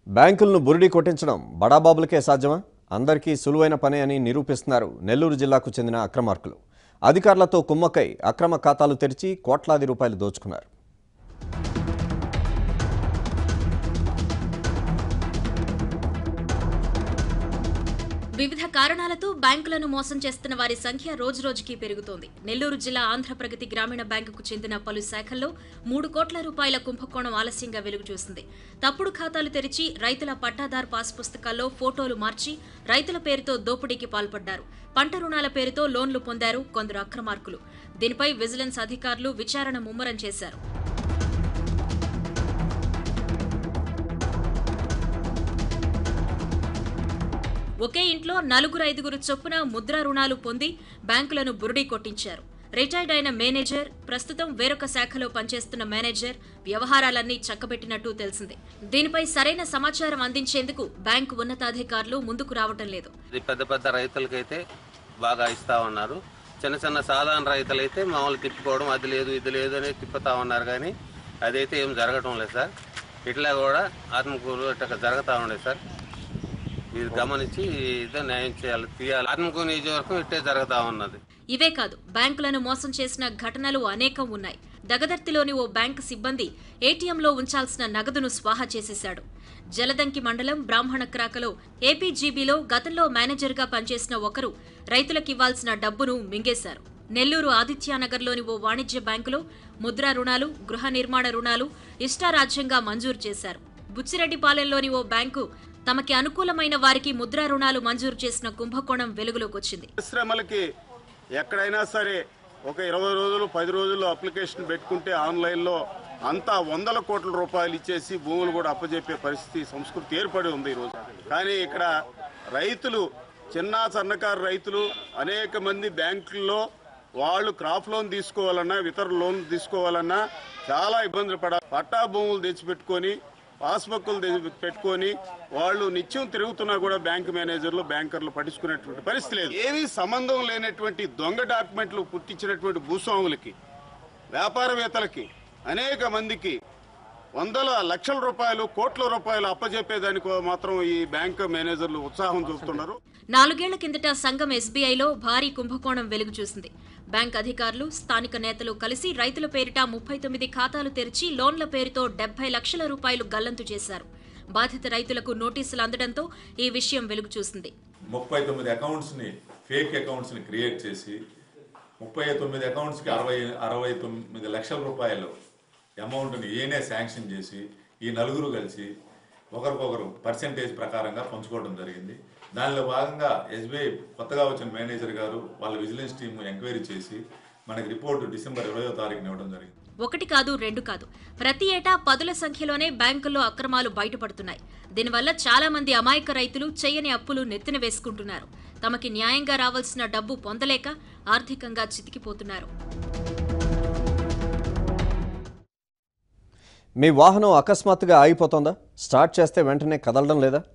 బ్యాంకులను బురిడి కొట్టించడం బడాబాబులకే సాధ్యమా అందరికీ సులువైన పని అని నిరూపిస్తున్నారు నెల్లూరు జిల్లాకు చెందిన అక్రమార్కులు అధికారులతో కుమ్మక్కై అక్రమ ఖాతాలు తెరిచి కోట్లాది రూపాయలు దోచుకున్నారు వివిధ కారణాలతో బ్యాంకులను మోసం చేస్తున్న వారి సంఖ్య రోజురోజుకి పెరుగుతోంది నెల్లూరు జిల్లా ఆంధ్రప్రగతి గ్రామీణ బ్యాంకుకు చెందిన పలు శాఖల్లో మూడు కోట్ల రూపాయల కుంభకోణం ఆలస్యంగా వెలుగు చూసింది తప్పుడు ఖాతాలు తెరిచి రైతుల పట్టాదారు పాస్ పుస్తకాల్లో ఫోటోలు మార్చి రైతుల పేరుతో దోపిడీకి పాల్పడ్డారు పంట రుణాల పేరుతో లోన్లు పొందారు కొందరు అక్రమార్కులు దీనిపై విజిలెన్స్ అధికారులు విచారణ ముమ్మరం చేశారు ఒకే ఇంట్లో నలుగురు ఐదుగురు చొప్పున ముద్రా రుణాలు పొంది బ్యాంకులను బురుడీ కొట్టించారు రిటైర్డ్ అయిన మేనేజర్ ప్రస్తుతం వేరొక శాఖలో పనిచేస్తున్న మేనేజర్ వ్యవహారాలన్నీ చక్కబెట్టినట్టు తెలిసింది దీనిపై సరైన సమాచారం అందించేందుకు బ్యాంకు ఉన్నతాధికారులు ముందుకు రావటం లేదు ఇది పెద్ద పెద్ద రైతులకైతే బాగా ఇస్తా ఉన్నారు చిన్న చిన్న సాధారణ రైతులైతే మామూలు తిప్పుకోవడం అది లేదు ఇది లేదు అని తిప్పుతా ఉన్నారు కానీ అదైతే ఏం జరగటం లేదు సార్ ఇట్లా కూడా ఆత్మకూరు ఇట్లా జరుగుతూ ఉండే సార్ ఇది గమనించి ఇదే న్యాయం చేయాలి తీయాలి ఆత్మకూరు నియోజకవర్గం ఇట్టే జరుగుతూ ఉన్నది ఇవే కాదు బ్యాంకులను మోసం చేసిన ఘటనలు అనేకం ఉన్నాయి దగదర్తిలోని ఓ బ్యాంకు సిబ్బంది ఏటీఎంలో ఉంచాల్సిన నగదును స్వాహా చేసేశాడు జలదంకి మండలం బ్రాహ్మణ క్రాకలో ఏపీజీబీలో గతంలో మేనేజర్గా పనిచేసిన ఒకరు రైతులకివ్వాల్సిన డబ్బును మింగేశారు నెల్లూరు ఆదిత్యానగర్లోని ఓ వాణిజ్య బ్యాంకులో ముద్రా రుణాలు గృహ నిర్మాణ రుణాలు ఇష్టారాజ్యంగా మంజూరు చేశారు బుచ్చిరెడ్డిపాలెంలోని ఓ బ్యాంకు తమకి అనుకూలమైన వారికి ముద్రా రుణాలు మంజూరు చేసిన కుంభకోణం వెలుగులోకొచ్చింది పరిశ్రమలకి ఎక్కడైనా సరే ఒక ఇరవై రోజులు పది రోజులు అప్లికేషన్ పెట్టుకుంటే ఆన్లైన్లో అంతా వందల కోట్ల రూపాయలు ఇచ్చేసి భూములు కూడా అప్పజెప్పే పరిస్థితి సంస్కృతి ఏర్పడి ఉంది ఈరోజు కానీ ఇక్కడ రైతులు చిన్న సన్నకారు రైతులు అనేక మంది బ్యాంకుల్లో వాళ్ళు క్రాప్ లోన్ తీసుకోవాలన్నా ఇతర లోన్ తీసుకోవాలన్నా చాలా ఇబ్బందులు పడ పట్టా భూములు తెచ్చిపెట్టుకొని పాస్బుక్లు తె- పెట్టుకొని వాళ్ళు నిత్యం తిరుగుతున్నా కూడా బ్యాంక్ మేనేజర్లు బ్యాంకర్లు పట్టించుకునేటువంటి పరిస్థితి లేదు ఏమీ సంబంధం లేనటువంటి దొంగ డాక్యుమెంట్లు పుట్టించినటువంటి భూస్వాములకి వ్యాపారవేత్తలకి అనేక మందికి వందల లక్షల రూపాయలు కోట్ల రూపాయలు అప్పజెప్పేదానికి మాత్రం ఈ బ్యాంక్ మేనేజర్లు ఉత్సాహం చూపుతున్నారు నాలుగేళ్ల కిందట సంఘం ఎస్బీఐలో భారీ కుంభకోణం వెలుగు చూసింది బ్యాంక్ అధికారులు స్థానిక నేతలు కలిసి రైతుల పేరిట ముప్పై తొమ్మిది ఖాతాలు తెరిచి లోన్ల పేరుతో డెబ్బై లక్షల రూపాయలు గల్లంతు చేశారు బాధిత రైతులకు నోటీసులు అందడంతో ఈ విషయం వెలుగు చూసింది ముప్పై తొమ్మిది అకౌంట్స్ని ఫేక్ అకౌంట్స్ని క్రియేట్ చేసి ముప్పై తొమ్మిది అకౌంట్స్కి అరవై అరవై తొమ్మిది లక్షల రూపాయలు అమౌంట్ని ఈయనే శాంక్షన్ చేసి ఈ నలుగురు కలిసి ఒకరికొకరు పర్సంటేజ్ ప్రకారంగా పంచుకోవడం జరిగింది దానిలో భాగంగా ఎస్బీఐ కొత్తగా వచ్చిన మేనేజర్ గారు వాళ్ళ విజిలెన్స్ టీం ఎంక్వైరీ చేసి మనకి రిపోర్టు డిసెంబర్ ఇరవయో తారీఖున ఇవ్వడం జరిగింది ఒకటి కాదు రెండు కాదు ప్రతి ఏటా పదుల సంఖ్యలోనే బ్యాంకుల్లో అక్రమాలు బయటపడుతున్నాయి దీనివల్ల చాలా మంది అమాయక రైతులు చేయని అప్పులు నెత్తిన వేసుకుంటున్నారు తమకి న్యాయంగా రావాల్సిన డబ్బు పొందలేక ఆర్థికంగా చితికిపోతున్నారు మీ వాహనం అకస్మాత్తుగా ఆగిపోతుందా స్టార్ట్ చేస్తే వెంటనే కదలడం లేదా